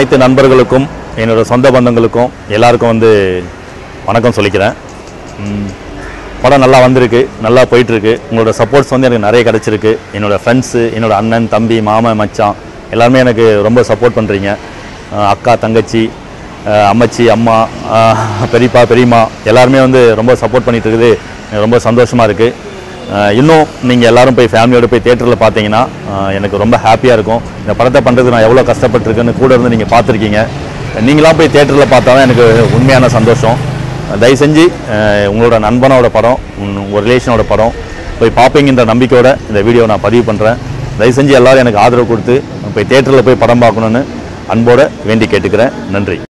அனைத்து நண்பர்களுக்கும் என்னோட சொந்த பந்தங்களுக்கும் எல்லாருக்கும் வந்து வணக்கம் சொல்லிக்கிறேன் ம், படம் நல்லா வந்திருக்கு நல்லா போயிட்டுருக்கு உங்களோட சப்போர்ட்ஸ் வந்து எனக்கு நிறைய கிடச்சிருக்கு என்னோட ஃப்ரெண்ட்ஸு என்னோட அண்ணன் தம்பி மாமன் மச்சான் எல்லாருமே எனக்கு ரொம்ப சப்போர்ட் பண்ணுறீங்க அக்கா தங்கச்சி அஹ், அம்மச்சி அம்மா அஹ், பெரியப்பா பெரியம்மா எல்லாருமே வந்து ரொம்ப சப்போர்ட் பண்ணிட்டு இருக்குது எனக்கு ரொம்ப சந்தோஷமாக இருக்குது அஹ் இன்னும் நீங்கள் எல்லாரும் போய் ஃபேமிலியோட போய் தேட்டரில் பார்த்தீங்கன்னா அஹ் எனக்கு ரொம்ப ஹாப்பியாக இருக்கும் இந்த படத்தை பண்ணுறது நான் எவ்வளோ கஷ்டப்பட்டிருக்கேன்னு கூட இருந்து நீங்கள் பார்த்துருக்கீங்க நீங்களாம் போய் தேட்டரில் பார்த்தா தான் எனக்கு உண்மையான சந்தோஷம் தயவு செஞ்சு அஹ் உங்களோட நண்பனோட படம் உன் உங்கள் ரிலேஷனோட படம் போய் பார்ப்பீங்கன்ற நம்பிக்கையோட இந்த வீடியோ நான் பதிவு பண்ணுறேன் தயவு செஞ்சு எல்லாரும் எனக்கு ஆதரவு கொடுத்து போய் தேட்டரில் போய் படம் பார்க்கணுன்னு அன்போட வேண்டி கேட்டுக்கிறேன் நன்றி